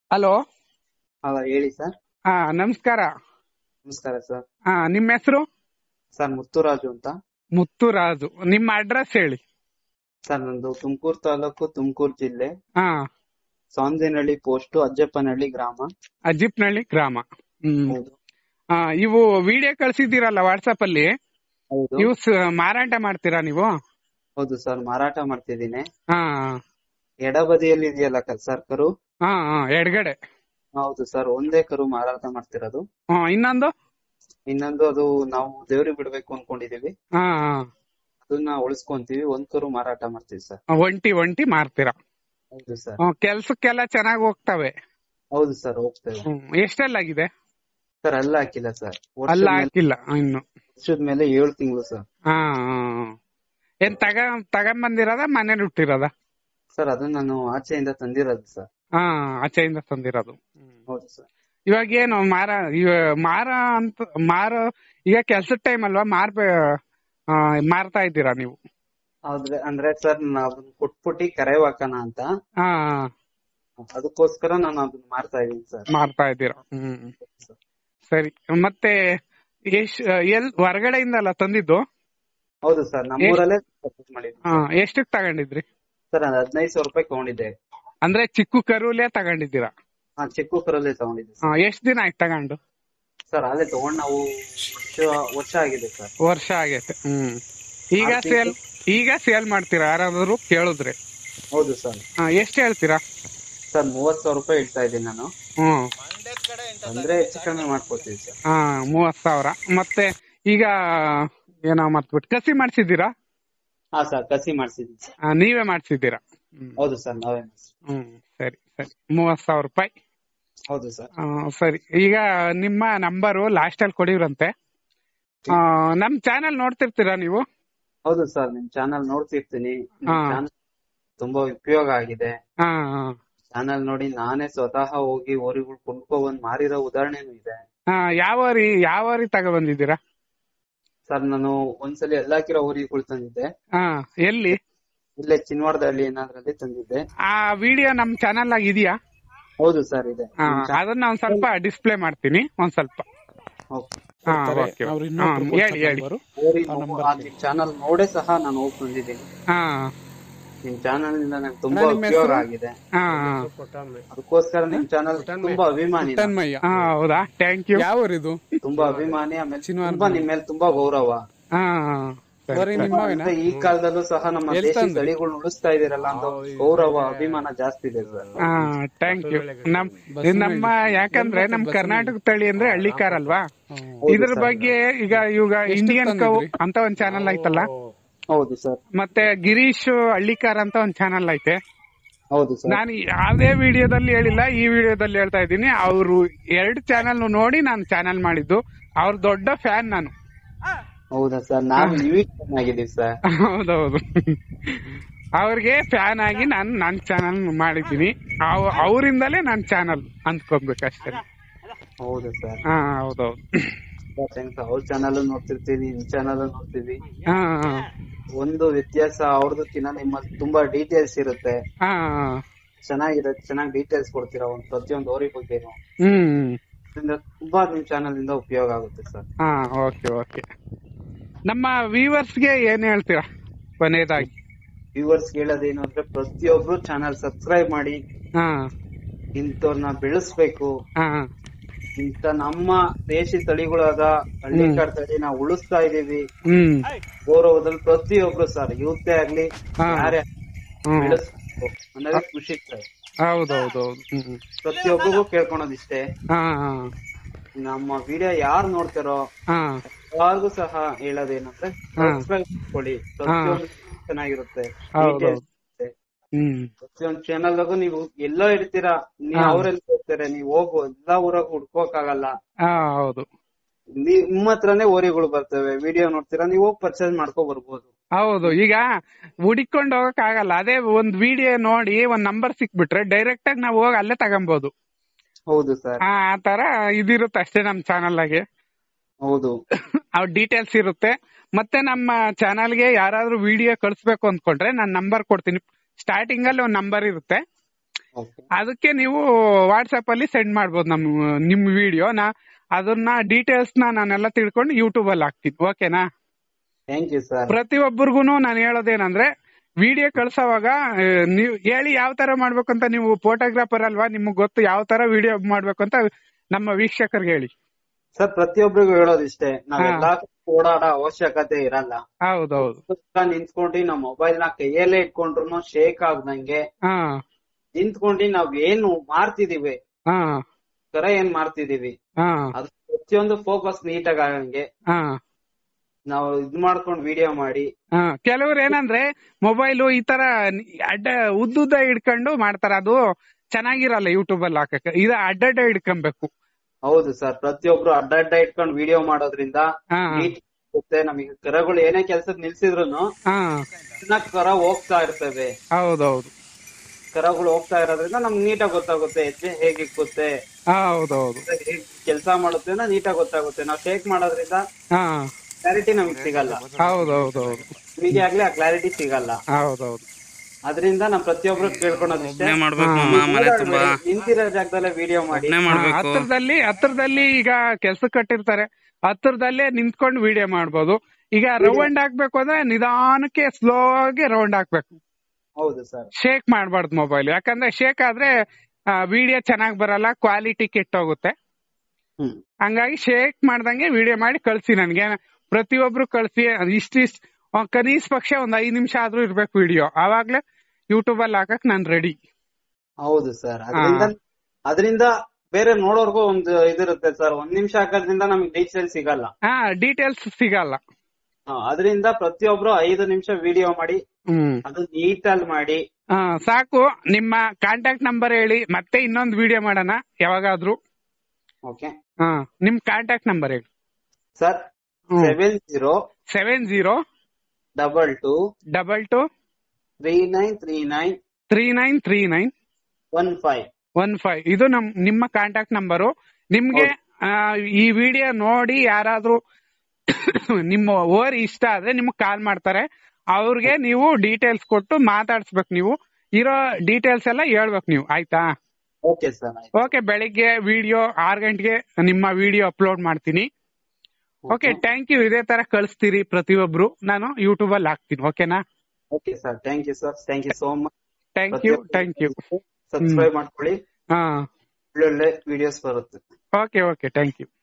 Hello ಹಾ ಹೇಳಿ sir ಹಾ ನಮಸ್ಕಾರ ನಮಸ್ಕಾರ ಸರ್ ಹಾ ನಿಮ್ಮ ಹೆಸರು ಸರ್ ಮುತ್ತುರಾಜು ಅಂತ ಮುತ್ತುರಾಜು ನಿಮ್ಮ ಅಡ್ರೆಸ್ ಹೇಳಿ ಸರ್ ನಂದು ತುಮಕೂರು ತಾಲೂಕು ತುಮಕೂರು ಜಿಲ್ಲೆ ಹಾ ಸೌಂದಿನಹಳ್ಳಿ ಪೋಸ್ಟ್ ಅಜ್ಜಪ್ಪನಹಳ್ಳಿ ಗ್ರಾಮ ಅಜಿಪ್ನಹಳ್ಳಿ ಗ್ರಾಮ ಹ್ಮ್ ಹೌದು ಹಾ ಇವು ವಿಡಿಯೋ ಕಳ್ಸಿದ್ದೀರಲ್ಲ ವಾಟ್ಸಪ್ ಅಲ್ಲಿ ಹೌದು ಇವು ಸ- ಮಾರಾಟ ಮಾಡ್ತೀರಾ ನೀವು ಹೌದು ಸರ್ ಮಾರಾಟ ಮಾಡ್ತಿದ್ದೀನಿ ಹಾ ಎಡಬದಿಯಲ್ಲಿ ಇದೆಯಲ್ಲ ಕ- ಸರ್ ಕರು ಹಾ ಹಾ ಎಡಗಡೆ ಹೌದು ಸರ್ ಒಂದೇ ಕರು ಮಾರಾಟ ಮಾಡ್ತಿರೋದು ಹಾ ಇನ್ನೊಂದು ಇನ್ನೊಂದು ಅದು ನಾವು ದೇವ್ರಿಗೆ ಬಿಡ್ಬೇಕು ಅನ್ಕೊಂಡಿದೀವಿ ಹಾ ಹಾ ಅದನ್ನ ಉಳಿಸ್ಕೊಂತೀವಿ ಒಂದ್ ಕರು ಮಾರಾಟ ಮಾಡ್ತೀವಿ ಸರ್ ಒಂಟಿ ಒಂಟಿ ಮಾರ್ತೀರಾ ಹೌದು ಸರ್ ಹ್ಮ್, ಕೆಲ್ಸಕ್ಕೆಲ್ಲ ಚೆನ್ನಾಗಿ ಹೋಗ್ತವೆ ಹೌದು ಸರ್ ಹೋಗ್ತೇವೆ ಹ್ಮ್, ಎಷ್ಟೆಲ್ಲಾಗಿದೆ ಸರ್ ಅಲ್ಲ ಹಾಕಿಲ್ಲ ಸರ್ ಅಲ್ಲ ಹಾಕಿಲ್ಲ ಇನ್ನು ವರ್ಷದ ಮೇಲೆ ಏಳು ತಿಂಗಳು ಸರ್ ಹಾ ಹಾ, ಹಾ. ಏನ್ ತಗ ತಗೊಂಬಂದಿರೋದ ಮನೇಲಿ ಹುಟ್ಟಿರೋದ ಸರ್ ಅದನ್ನ ನಾನು ಆಚೆಯಿಂದ ತಂದಿರೋದು ಸರ್ ಹಾ ಆಚೆಯಿಂದ ತಂದಿರೋದು ಹೌದು ಸರ್ ಇವಾಗ ಏನು ಮಾರ ಇವ ಮಾರ ಅಂತ ಮಾರ ಈಗ ಕೆಲ್ಸದ ಟೈಮ್ ಅಲ್ವಾ ಮಾರ್ಬೇ ಆ, ಮಾರ್ತಾ ಇದ್ದೀರಾ ನೀವು ಹೌದ್ರೆ ಅಂದ್ರೆ ಸರ್ ನಾನು ಅದನ್ನ ಕೊಟ್ಬಿಟ್ಟು ಕರೆ ಹಾಕೋಣ ಅಂತ ಹಾ ಅದಕ್ಕೋಸ್ಕರ ನಾನು ಅದನ್ನ ಮಾರ್ತಾ ಇದೀನಿ ಸರ್ ಮಾರ್ತಾ ಇದ್ದೀರಾ ಹ್ಮ್ ಸರಿ ಮತ್ತೆ ಎಷ್ಟ್ ಎಲ್ ಹೊರಗಡೆಯಿಂದಲ್ಲ ತಂದಿದ್ದು ಹೌದು ಸರ್ ನಮ್ಮೂರಲ್ಲೇ ಪರ್ಚೇಸ್ ಮಾಡಿದ್ವಿ ಹಾ ಎಷ್ಟಕ್ ತಗೊಂಡಿದ್ರಿ ಸರ್ ನಾನು ಹದಿನೈದು ಸಾವಿರ ರೂಪಾಯಿ ತಗೊಂಡಿದ್ದೆ ಅಂದ್ರೆ ಚಿಕ್ಕ ಕರುಲೇ ತಗೊಂಡಿದ್ದೀರಾ ಹಾ ಚಿಕ್ಕ ಕರಲ್ಲಿ ತಗೊಂಡಿದ್ದೆ ಹಾ ಎಷ್ಟ್ ದಿನ ಆಯ್ತು ತಗೊಂಡು ಸರ್ ಅಲ್ಲೇ ತಗೊಂಡ್ ನಾವು ವರ್ಷ ವರ್ಷ ಆಗಿದೆ ಸರ್ ವರ್ಷ ಆಗೈತೆ ಹ್ಮ್ ಈಗ ಆರ್ ಸೇಲ್ ಈಗ ಸೇಲ್ ಮಾಡ್ತೀರಾ ಯಾರಾದ್ರು ಕೇಳಿದ್ರೆ ಹೌದು ಸರ್ ಹಾ ಎಷ್ಟ್ ಹೇಳ್ತೀರಾ ಸರ್ ಮೂವತ್ ಸಾವಿರ ರೂಪಾಯಿ ಇಡ್ತಾ ಇದ್ದೀನಿ ನಾನು ಹ್ಮ್ ಅಂದ್ರೆ ಹೆಚ್ಚು ಕಡಿಮೆ ಮಾಡ್ಕೊಡ್ತೀವಿ ಸರ್ ಹಾ ಮೂವತ್ ಸಾವಿರ ಮತ್ತೆ ಈಗ ಏನೋ ಮರ್ತ್ಬಿಟ್ಟು ಕಸಿ ಮಾಡ್ಸಿದ್ದೀರಾ ಹಾ ಸರ್ ಕಸಿ ಮಾಡ್ಸಿದ್ದೀನಿ ಸರ್ ಆ, ನೀವೇ ಮಾಡ್ಸಿದ್ದೀರಾ ಹ್ಮ್. ಹೌದು ಸರ್ ನಾವೇ ಮಾಡ್ಸಿದ್ದೀವಿ. ಹ್ಮ್ ಸರಿ ಸರಿ ಮೂವತ್ ಸಾವಿರ ರೂಪಾಯಿ ಹೌದು ಸರ್ ಆ, ಸರಿ ಈಗ ನಿಮ್ಮ ನಂಬರು ಲಾಸ್ಟ್ ಅಲ್ಲಿ ಕೊಡಿವ್ರಂತೆ ಆ, ನಮ್ ಚಾನೆಲ್ ನೋಡ್ತಿರ್ತೀರಾ ನೀವು ಹೌದು ಸರ್ ನಿಮ್ ಚಾನಲ್ ನೋಡ್ತಿರ್ತೀನಿ ನಿಮ್ ಹಾ. ಚಾನಲ್ ತುಂಬಾ ಉಪಯೋಗ ಆಗಿದೆ ಹಾ ಹಾ. ಚಾನಲ್ ನೋಡಿ ನಾನೇ ಸ್ವತಃ ಹೋಗಿ ಓರಿಗಳು ಕೊಂಡ್ಕೊ ಬಂದ್ ಮಾರಿರೋ ಉದಾಹರಣೆನೂ ಇದೆ ಹಾ ಯಾವ ರೀ ಯಾವ ರೀ ತಗೊಬಂದಿದ್ದೀರಾ ಸರ್ ನಾನು ಒಂದ್ಸಲಿ ಎಲ್ಲಾಕಿರೋ ಊರಿಗಳು ತಂದಿದ್ದೆ ಹಾ ಎಲ್ಲಿ ಇಲ್ಲೇ ಚಿನ್ವಾಡದಹಳ್ಳಿ ಏನಾದ್ರಲ್ಲಿ ತಂದಿದ್ದೆ ಆ ವಿಡಿಯೋ ನಮ್ ಚಾನೆಲ್ ಆಗಿ ಇದೆಯಾ ಹೌದು ಸರ್ ಇದೆ ಹಾ ಅದನ್ನ ಒಂದ್ ಸ್ವಲ್ಪ ಡಿಸ್ಪ್ಲೇ ಮಾಡ್ತೀನಿ ಒಂದ್ ಸ್ವಲ್ಪ ಓಕೆ. ಹಾ ಕೊಡ್ತಾರೆ. ಓಕೆ ಅವ್ರು ಹಾ ಇನ್ನೊಬ್ರು ಹೇಳಿ ಹೇಳಿ ಕೊಡ್ತಾರೆ ಓರಿ ಆ ಮಗು- ನಂಬರ್ ಆ ನಿಮ್ ಚಾನಲ್ ನೋಡೇ ಸಹ ನಾನು ಹೋಗಿ ಬಂದಿದ್ದೀನಿ ಹಾ ನಿಮ್ ಚಾನಲ್ ಇಂದ ನಂಗೆ ತುಂಬಾ ಅಣ್ಣ, ನಿಮ್ಮ ಉಪಯೋಗ ಹೆಸರು? ಆಗಿದೆ ಹಾ ಅದಕ್ಕೋಸ್ಕರ ನಿಮ್ ಚಾನಲ್ ತುಂಬಾ ಅಭಿಮಾನಿ ನಾನು. ಪುಟ್ಟನ್ಮಯ್ಯ ಹಾ ಹೌದಾ ಥ್ಯಾಂಕ್ ಯು ಯಾವ ಊರಿದು ತುಂಬಾ ಅಭಿಮಾನಿ ಆಮೇಲೆ ಚಿನ್ವಾಡ ತುಂಬಾ ನಿಮ್ ಮೇಲೆ ತುಂಬಾ ಗೌರವ ಹಾ ಸರಿ, ಬರೀ ಸರಿ. ನಿಮ್ಮವೇನಾ ಮತ್ತೆ ಈ ಕಾಲದಲ್ಲೂ ಸಹ ನಮ್ಮ ಎಲ್ ದೇಶಿ ತಂದ್ರಿ? ತಳಿಗಳನ್ನ ಉಳಿಸ್ತಾ ಇದೀರಲ್ಲ ಅಂತ ಗೌರವ ಅಭಿಮಾನ ಜಾಸ್ತಿ ಇದೆ ಸರ್ ಹಾ ಥ್ಯಾಂಕ್ ಯು ನಮ್ ಇದು ನಮ್ಮ ಯಾಕಂದ್ರೆ ನಮ್ ಕರ್ನಾಟಕ ತಳಿ ಅಂದ್ರೆ ಹಳ್ಳಿಕಾರ ಅಲ್ವಾ ಇದ್ರ ಬಗ್ಗೆ ಈಗ ಇವಾಗ ಇಂಡಿಯನ್ ಕೌ ಅಂತ ಒಂದ್ ಚಾನಲ್ ಐತಲ್ಲ ಹೌದು ಸರ್ ಮತ್ತೆ ಗಿರೀಶ್ ಹಳ್ಳಿಕಾರ ಅಂತ ಒಂದ್ ಚಾನಲ್ ಐತೆ ಹೌದು ಸರ್ ನಾನು ಯಾವ್ದೇ ವಿಡಿಯೋದಲ್ಲಿ ಹೇಳಿಲ್ಲ ಈ ವಿಡಿಯೋದಲ್ಲಿ ಹೇಳ್ತಾ ಇದ್ದೀನಿ ಅವ್ರು ಎರಡು ಚಾನಲ್ ನೋಡಿ ನಾನು ಚಾನಲ್ ಮಾಡಿದ್ದು ಅವ್ರ ದೊಡ್ಡ ಫ್ಯಾನ್ ನಾನು ಹೌದಾ ಸರ್ ನಾವು ನೀವೇ ಚೆನ್ನಾಗಿದ್ದೀವಿ ಸರ್ ಹೌದೌದು ಅವ್ರಿಗೆ ಫ್ಯಾನ್ ಆಗಿ ನಾನು ನನ್ ಚಾನಲ್ ಮಾಡಿದ್ದೀನಿ ಅವ್- ಅವರಿಂದಲೇ ನನ್ ಚಾನಲ್ ಅಂದ್ಕೊಬೇಕಷ್ಟೇ ಹೌದಾ ಸರ್ ಹಾ ಹೌದೌದು ಅವ್ರ ಚಾನಲ್ ನೋಡ್ತಿರ್ತೀವಿ ನಿಮ್ ಚಾನಲ್ ನೋಡ್ತೀವಿ ಹಾ ಹಾ. ಒಂದು ವ್ಯತ್ಯಾಸ ಅವ್ರದಕ್ಕಿಂತ ನಿಮ್ಮಲ್ಲಿ ತುಂಬಾ ಡೀಟೇಲ್ಸ್ ಇರುತ್ತೆ ಹಾ ಚೆನ್ನಾಗಿರುತ್ತೆ ಚೆನ್ನಾಗಿ ಡೀಟೇಲ್ಸ್ ಕೊಡ್ತೀರಾ ಒಂದ್ ಪ್ರತಿಯೊಂದು ಓರಿ ಬಗ್ಗೆನು ಹ್ಮ್ ಇದರಿಂದ ತುಂಬಾ ನಿಮ್ ಚಾನಲ್ ಇಂದ ಉಪಯೋಗ ಆಗುತ್ತೆ ಸರ್ ಹಾ ಓಕೆ ಓಕೆ ನಮ್ಮ ವ್ಯೂವರ್ಸ್ಗೆ ಏನ್ ಹೇಳ್ತೀರಾ ಕೊನೆಯದಾಗಿ ವ್ಯೂವರ್ಸ್ ಹೇಳೋದೇನು ಅಂದ್ರೆ ಪ್ರತಿಯೊಬ್ರು ಚಾನಲ್ ಸಬ್ಸ್ಕ್ರೈಬ್ ಮಾಡಿ ಹಾ ಇಂಥವ್ರನ್ನ ಬೆಳೆಸ್ಬೇಕು ಹಾ ಇಂಥ ನಮ್ಮ ದೇಶಿ ತಳಿಗಳಾದ ಹಳ್ಳಿಕಾರ್ ತಳಿ ನಾವು ಉಳಿಸ್ತಾ ಇದೀವಿ ಹ್ಮ್ ಗೌರವದಲ್ಲಿ ಪ್ರತಿಯೊಬ್ರು ಸರ್ ಯೂತ್ ಆಗ್ಲಿ ಹಾ. ಯಾರೇ ಹ್ಮ್ ಬೆಳೆಸ್ಬೇಕು ಅನ್ನೋದೇ ಖುಷಿ ಸರ್ ಹೌದೌದೌದು ಹ್ಮ್ ಪ್ರತಿಯೊಬ್ಬರಿಗೂ ಕೇಳ್ಕೊಳೋದಿಷ್ಟೇ ಹಾ ಹಾ ನಮ್ಮ ವಿಡಿಯೋ ಯಾರು ನೋಡ್ತಾರೋ ಹಾ ಯಾರಿಗೂ ಸಹ ಹೇಳೋದೇನಂದ್ರೆ ಹಾ. ಸಬ್ಸ್ಕ್ರೈಬ್ ಮಾಡ್ಕೊಳ್ಳಿ ಪ್ರತಿಯೊಂದು ಚೆನ್ನಾಗಿರುತ್ತೆ ಹೌದೌದು. Details ಇರುತ್ತೆ. ಹ್ಮ್ ಪ್ರತಿಯೊಂದು ಚಾನಲ್ಗೂ ನೀವು ಎಲ್ಲೋ ಇರ್ತೀರಾ ನೀವು ಹಾ. ಅವ್ರೆಲ್ಲ ಹೋಗ್ತಾರೆ ನೀವು ಹೋಗು ಎಲ್ಲಾ ಊರಾಗ ಹುಡ್ಕೋಕ್ ಹಾ ಹೌದು ನಿಮ್ಮ ಹತ್ರನೇ ಓರಿಗಳು ಬರ್ತವೆ ವಿಡಿಯೋ ನೋಡ್ತೀರಾ ನೀವು ಹೋಗಿ ಪರ್ಚೇಸ್ ಮಾಡ್ಕೊ ಬರ್ಬೋದು ಹೌದು ಈಗ ಹುಡಿಕೊಂಡು ಹೋಗಕ್ ಆಗಲ್ಲ ಅದೇ ಒಂದ್ ವಿಡಿಯೋ ನೋಡಿ ಒಂದ್ ನಂಬರ್ ಸಿಕ್ಬಿಟ್ರೆ ಡೈರೆಕ್ಟ್ ಆಗಿ ನಾವು ಹೋಗಿ ಅಲ್ಲೇ ತಗೊಬಹುದು ಹೌದು ಸರ್ ಆ ಆ ತರ ಇದಿರುತ್ತೆ ಅಷ್ಟೇ ನಮ್ ಚಾನಲ್ ಆಗಿ ಹೌದು ಅವ್ರ ಡೀಟೇಲ್ಸ್ ಇರುತ್ತೆ ಮತ್ತೆ ನಮ್ಮ ಚಾನಲ್ಗೆ ಯಾರಾದ್ರೂ ವಿಡಿಯೋ ಕಳಿಸ್ಬೇಕು ಅಂದ್ಕೊಂಡ್ರೆ ನಾನ್ ನಂಬರ್ ಕೊಡ್ತೀನಿ ಸ್ಟಾರ್ಟಿಂಗ್ ಅಲ್ಲಿ ಒಂದ್ ನಂಬರ್ ಇರುತ್ತೆ ಓಕೆ ಅದಕ್ಕೆ ನೀವು ವಾಟ್ಸ್ಆಪ್ ಅಲ್ಲಿ ಸೆಂಡ್ ಮಾಡ್ಬೋದು ನಮ್ ನಿಮ್ ವಿಡಿಯೋ ನಾ ಅದನ್ನ ಡೀಟೇಲ್ಸ್ ನ ನಾನೆಲ್ಲ ತಿಳ್ಕೊಂಡು ಯೂಟ್ಯೂಬ್ ಅಲ್ಲಿ ಹಾಕ್ತೀನಿ ಓಕೆನಾ ಥ್ಯಾಂಕ್ ಯು ಸರ್ ಪ್ರತಿಯೊಬ್ಬರಿಗೂ ನಾನು ಹೇಳೋದೇನಂದ್ರೆ ವಿಡಿಯೋ ಕಳ್ಸೋವಾಗ ಆ, ನೀವು ಹೇಳಿ ಯಾವ ತರ ಮಾಡ್ಬೇಕಂತ ನೀವು ಫೋಟೋಗ್ರಾಫರ್ ಅಲ್ವಾ ನಿಮ್ಗೆ ಗೊತ್ತು ಯಾವ ತರ ವಿಡಿಯೋ ಮಾಡ್ಬೇಕು ಅಂತ ನಮ್ಮ ವೀಕ್ಷಕರಿಗೆ ಹೇಳಿ ಸರ್ ಪ್ರತಿಯೊಬ್ಬರಿಗೂ ಹೇಳೋದಿಷ್ಟೇ ನಾವೆಲ್ಲ ಓಡಾಡೋ ಅವಶ್ಯಕತೆ ಇರಲ್ಲ ಹೌದೌದು ಪುಸ್ತಕ ನಿಂತ್ಕೊಂಡು ನಾವು ಮೊಬೈಲ್ ನ ಕೈಯಲ್ಲೇ ಇಟ್ಕೊಂಡ್ರು ಶೇಕ್ ಆಗ್ದಂಗೆ ಹಾ ನಿಂತ್ಕೊಂಡು ನಾವ್ ಏನು ಮಾಡ್ತಿದೀವಿ ಹಾ ಕರ ಏನ್ ಮಾಡ್ತಿದೀವಿ ಹಾ ಅದು ಪ್ರತಿಯೊಂದು ಫೋಕಸ್ ನೀಟಾಗಿ ಆಗಂಗೆ ಹಾ ನಾವು ಇದ್ ಮಾಡ್ಕೊಂಡು ವಿಡಿಯೋ ಮಾಡಿ ಹಾ ಕೆಲವ್ರು ಏನಂದ್ರೆ ಮೊಬೈಲು ಈ ತರ ಅಡ್ಡ ಉದ್ದುದ್ದ ಹಿಡ್ಕೊಂಡು ಮಾಡ್ತಾರ ಅದು ಚೆನ್ನಾಗಿರಲ್ಲ ಯೂಟ್ಯೂಬ್ ಅಲ್ಲಿ ಹಾಕಕ್ಕೆ ಇದು ಅಡ್ಡಡ್ಡ ಹಿಡ್ಕೊಬೇಕು ಹೌದು ಸರ್ ಪ್ರತಿಯೊಬ್ರು ಅಡ್ಡ ಅಡ್ಡ ಇಟ್ಕೊಂಡು ವಿಡಿಯೋ ಮಾಡೋದ್ರಿಂದ ಹಾ ನೀಟ್ ಇರುತ್ತೆ ನಮಗೆ ಕರಗಳು ಏನೇ ಕೆಲ್ಸಕ್ ನಿಲ್ಸಿದ್ರು ಹಾ ಕರ ಹೋಗ್ತಾ ಇರ್ತವೆ ಹೌದೌದು ಕರಗಳು ಹೋಗ್ತಾ ಇರೋದ್ರಿಂದ ನಮ್ಗೆ ನೀಟಾಗಿ ಗೊತ್ತಾಗುತ್ತೆ ಹೆಜ್ಜೆ ಹೇಗೆ ಇಕ್ಕುತ್ತೆ ಹೌದೌದು ಹೇಗ್ ಕೆಲಸ ಮಾಡುತ್ತೆ ಅಂತ ನೀಟಾಗಿ ಗೊತ್ತಾಗುತ್ತೆ ನಾವು ಶೇಕ್ ಮಾಡೋದ್ರಿಂದ ಹಾ ಕ್ಲಾರಿಟಿ ನಮ್ಗೆ ಸಿಗಲ್ಲ ಹೌದೌದೌದು ನಿಮಗೆ ಆಗ್ಲಿ ಆ ಕ್ಲಾರಿಟಿ ಸಿಗಲ್ಲ ಹೌದೌದು ಅದರಿಂದ ನಾವ್ ಪ್ರತಿಯೊಬ್ರು ಕೇಳ್ಕೊಳೋದಿಷ್ಟೇ ಒಬ್ನೇ ಮಾಡ್ಬೇಕು ಮಾಮ ಮನೆ ತುಂಬಾ ನಿಂತಿರೋ ಜಾಗದಲ್ಲೇ ವಿಡಿಯೋ ಮಾಡಿ ಒಬ್ನೇ ಮಾಡ್ಬೇಕು ಹತ್ರದಲ್ಲಿ ಹತ್ರದಲ್ಲಿ ಈಗ ಕೆಲ್ಸ ಕಟ್ಟಿರ್ತಾರೆ ಹತ್ರದಲ್ಲೇ ನಿಂತ್ಕೊಂಡು ವಿಡಿಯೋ ಮಾಡ್ಬೋದು ಈಗ ರೌಂಡ್ ಹಾಕ್ಬೇಕು ಅಂದ್ರೆ ನಿಧಾನಕ್ಕೆ ಸ್ಲೋ ಆಗಿ ರೌಂಡ್ ಹಾಕ್ಬೇಕು ಹೌದು ಸರ್ ಶೇಕ್ ಮಾಡಬಾರ್ದು ಮೊಬೈಲ್ ಯಾಕಂದ್ರೆ ಶೇಕ್ ಆದ್ರೆ ವಿಡಿಯೋ ಚೆನ್ನಾಗ್ ಬರಲ್ಲ ಕ್ವಾಲಿಟಿ ಕೆಟ್ಟೋಗುತ್ತೆ ಹ್ಮ್ ಹಂಗಾಗಿ ಶೇಕ್ ಮಾಡ್ದಂಗೆ ವಿಡಿಯೋ ಮಾಡಿ ಕಳ್ಸಿ ನನ್ಗೆ ಪ್ರತಿಯೊಬ್ರು ಕಳ್ಸಿ ಇಷ್ಟಿಷ್ಟ ಕನೀಸ್ ಪಕ್ಷ ಒಂದ್ ಐದ್ ನಿಮಿಷ ಆದ್ರೂ ಇರ್ಬೇಕು ವಿಡಿಯೋ ಆವಾಗ್ಲೇ ಯೂಟ್ಯೂಬ್ ಅಲ್ಲಿ ಹಾಕಕ್ ನಾನ್ ರೆಡಿ ಹೌದು ಸರ್ ಅದರಿಂದ ಅದರಿಂದ ಬೇರೆ ನೋಡೋರ್ಗೂ ಒಂದು ಇದಿರುತ್ತೆ ಸರ್ ಒಂದ್ ನಿಮಿಷ ಹಾಕೋದ್ರಿಂದ ನಮ್ಗೆ ಡೀಟೇಲ್ ಸಿಗಲ್ಲ ಹಾ ಡೀಟೇಲ್ಸ್ ಸಿಗಲ್ಲ ಹಾ, ಅದರಿಂದ ಪ್ರತಿಯೊಬ್ರು ಐದು ನಿಮಿಷ ವಿಡಿಯೋ ಮಾಡಿ ಹ್ಮ್ ಅದು ನೀಟಲ್ಲಿ ಮಾಡಿ ಆ, ಸಾಕು ನಿಮ್ಮ ಕಾಂಟ್ಯಾಕ್ಟ್ ನಂಬರ್ ಹೇಳಿ ಮತ್ತೆ ಇನ್ನೊಂದು ವಿಡಿಯೋ ಮಾಡೋಣ ಯಾವಾಗಾದ್ರೂ ಓಕೆ ಹಾ ನಿಮ್ ಕಾಂಟ್ಯಾಕ್ಟ್ ನಂಬರ್ ಹೇಳಿ ಸರ್ ಹ್ಮ್. Seven zero seven zero double two double two three nine three nine three nine three nine one five one five ಇದು ನಮ್ ನಿಮ್ಮ ಕಾಂಟ್ಯಾಕ್ಟ್ ನಂಬರು ನಿಮ್ಗೆ ಆ, ಈ ವಿಡಿಯೋ ನೋಡಿ ಯಾರಾದ್ರೂ ನಿಮ್ಮ ಓವರ್ ಇಷ್ಟ ಆದ್ರೆ ನಿಮ್ಗೆ ಕಾಲ್ ಮಾಡ್ತಾರೆ ಅವ್ರಿಗೆ ನೀವು ಡೀಟೇಲ್ಸ್ ಕೊಟ್ಟು ಮಾತಾಡ್ಸ್ಬೇಕು ನೀವು ಇರೋ ಡೀಟೇಲ್ಸ್ ಎಲ್ಲ ಹೇಳ್ಬೇಕು ನೀವು ಆಯ್ತಾ ಓಕೆ ಸರ್ ಆಯ್ತು ಓಕೆ ಬೆಳಿಗ್ಗೆ ವಿಡಿಯೋ ಆರ್ ಗಂಟೆಗೆ ನಿಮ್ಮ ವಿಡಿಯೋ ಅಪ್ಲೋಡ್ ಮಾಡ್ತೀನಿ ಓಕೆ ಥ್ಯಾಂಕ್ ಯು ಇದೇ ತರ ಕಳಿಸ್ತೀರಿ ಪ್ರತಿಯೊಬ್ರು ನಾನು ಯೂಟ್ಯೂಬ್ ಅಲ್ಲಿ ಹಾಕ್ತೀನಿ ಓಕೆನಾ okay sir thank you sir thank you so much thank you thank you subscribe ಮಾಡ್ಕೊಳ್ಳಿ ಹಾ ಒಳ್ಳೊಳ್ಳೆ ವಿಡಿಯೋಸ್ ಬರುತ್ತೆ ಓಕೆ ಓಕೆ ಥ್ಯಾಂಕ್ ಯು